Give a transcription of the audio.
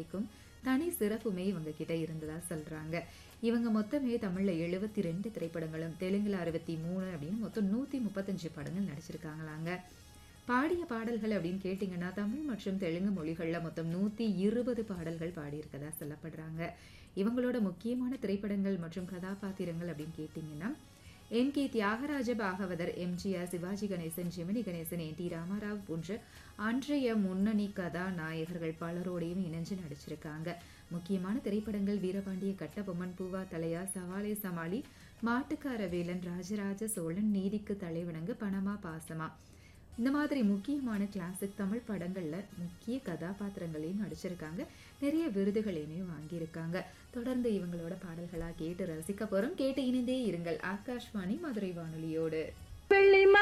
நடிக்கும் தனி சிறப்புமே இவங்க கிட்ட இருந்ததா சொல்றாங்க இவங்க மொத்தமே தமிழ்ல எழுபத்தி ரெண்டு திரைப்படங்களும் தெலுங்குல அறுபத்தி மூணு அப்படின்னு மொத்தம் நூத்தி முப்பத்தஞ்சு படங்கள் நடிச்சிருக்காங்களாங்க பாடிய பாடல்கள் அப்படின்னு கேட்டிங்கன்னா தமிழ் மற்றும் தெலுங்கு மொழிகளில் மொத்தம் நூற்றி இருபது பாடல்கள் பாடியிருக்கதா சொல்லப்படுறாங்க இவங்களோட முக்கியமான திரைப்படங்கள் மற்றும் கதாபாத்திரங்கள் அப்படின்னு கேட்டிங்கன்னா M K Thyagaraja Bhagavathar MGR Sivaji Ganesan Gemini Ganesan N T Rama Rao போன்ற அன்றைய முன்னணி கதாநாயகர்கள் பலரோடையும் இணைஞ்சு நடிச்சிருக்காங்க முக்கியமான திரைப்படங்கள் வீரபாண்டிய கட்டபொம்மன் பூவா தலையா சவாலே சமாளி மாட்டுக்கார வேலன் ராஜராஜ சோழன் நீதிக்கு தலைவணங்கு பணமா பாசமா இந்த மாதிரி முக்கியமான கிளாசிக் தமிழ் படங்கள்ல முக்கிய கதாபாத்திரங்களையும் நடிச்சிருக்காங்க நிறைய விருதுகளையுமே வாங்கியிருக்காங்க தொடர்ந்து இவங்களோட பாடல்களா கேட்டு ரசிக்க போறோம் கேட்டு இணைந்தே இருங்கள் ஆகாஷ்வாணி மதுரை வானொலியோடு வெள்ளி